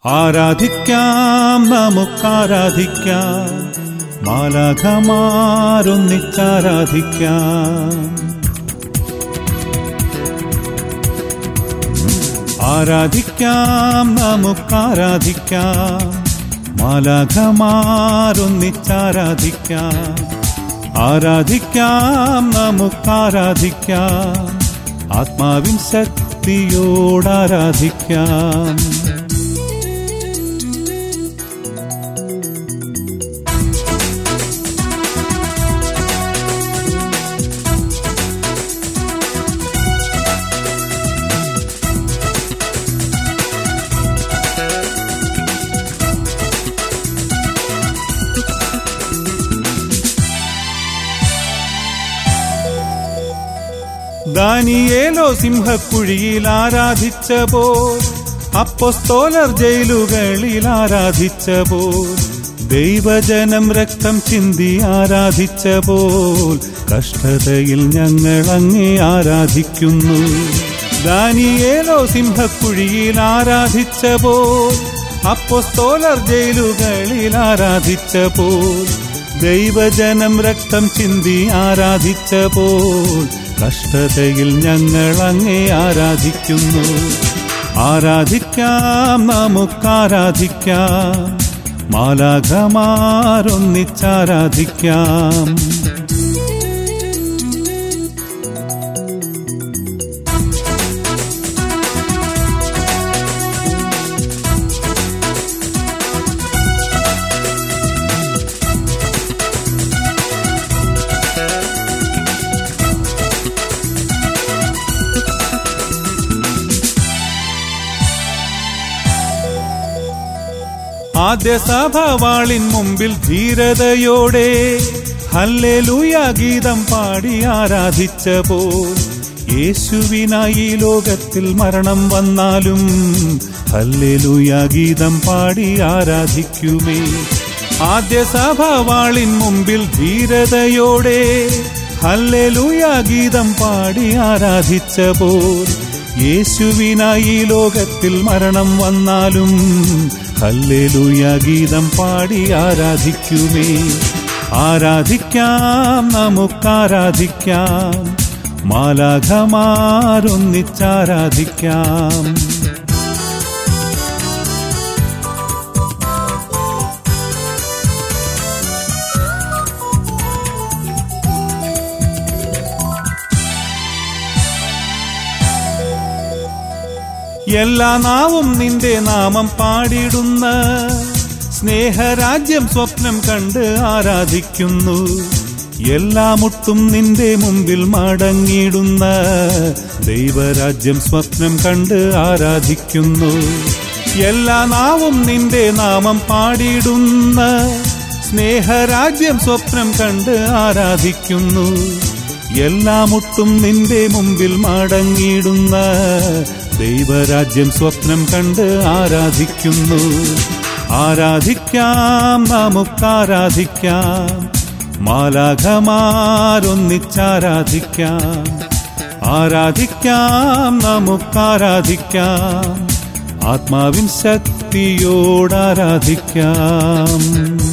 ആരാധിക്കാം നമുക്കാരാധിക്കാം മാലാഖമാരൊന്നിച്ചാരാധിക്കാം ആരാധിക്കാം നമുക്കാരാധിക്കാം മാലാഖമാരൊന്നിച്ചാരാധിക്കാം ആരാധിക്കാം നമുക്കാരാധിക്കാം ആത്മാവിൻ ശക്തിയോടാരാധിക്കാം ദാനിയേലോ സിംഹക്കുഴിയിൽ ആരാധിച്ച പോൽ അപ്പൊസ്തോലർ ജയിലുകളിൽ ആരാധിച്ച പോൽ ദൈവജനം രക്തം ചിന്തി ആരാധിച്ച പോൽ കഷ്ടതയിൽ ഞങ്ങൾ അങ്ങേ ആരാധിക്കുന്നു ദാനിയേലോ സിംഹക്കുഴിയിൽ ആരാധിച്ച പോൽ അപ്പൊസ്തോലർ ജയിലുകളിൽ ആരാധിച്ച പോൽ ദൈവജനം രക്തം ചിന്തി ആരാധിച്ച പോൽ കഷ്ടതയിൽ ഞങ്ങൾ അങ്ങേ ആരാധിക്കുന്നു ആരാധിക്കാം നമുക്കാരാധിക്കാം മാലാഖമാരൊന്നിച്ചാരാധിക്കാം ആദ്യ സഭവാളിൻ മുമ്പിൽ ധീരതയോടെ ഹല്ലേലൂയ ഗീതം പാടി ആരാധിച്ച പോൽ യേശുവിനായി ഈ ലോകത്തിൽ മരണം വന്നാലും ഹല്ലേലൂയ ഗീതം പാടി ആരാധിക്കുമേ ആദ്യ സഭവാളിൻ മുമ്പിൽ ധീരതയോടെ ഹല്ലേലൂയ ഗീതം പാടി ആരാധിച്ച പോൽ യേശുവിനായി ഈ ലോകത്തിൽ മരണം വന്നാലും ഹല്ലേലൂയ ഗീതം പാടി ആരാധിക്കുമേ ആരാധിക്കാം നമുക്കാരാധിക്കാം മാലാഖമാരൊന്നിച്ചാരാധിക്കാം എല്ലാ നാവും നിന്റെ നാമം പാടിടുന്ന സ്നേഹരാജ്യം സ്വപ്നം കണ്ട് ആരാധിക്കുന്നു എല്ലാ മുട്ടും നിന്റെ മുമ്പിൽ മടങ്ങിടുന്ന ദൈവരാജ്യം സ്വപ്നം കണ്ട് ആരാധിക്കുന്നു എല്ലാ നാവും നിന്റെ നാമം പാടിടുന്ന സ്നേഹരാജ്യം സ്വപ്നം കണ്ട് ആരാധിക്കുന്നു എല്ലാ മുട്ടും നിന്റെ മുമ്പിൽ മടങ്ങിടുന്ന ദൈവരാജ്യം സ്വപ്നം കണ്ട് ആരാധിക്കുന്നു ആരാധിക്കാം നമുക്കാരാധിക്കാം മാലാഖമാരൊന്നിച്ചാരാധിക്കാം ആരാധിക്കാം നമുക്കാരാധിക്കാം ആത്മാവിൻ ശക്തിയോടാരാധിക്കാം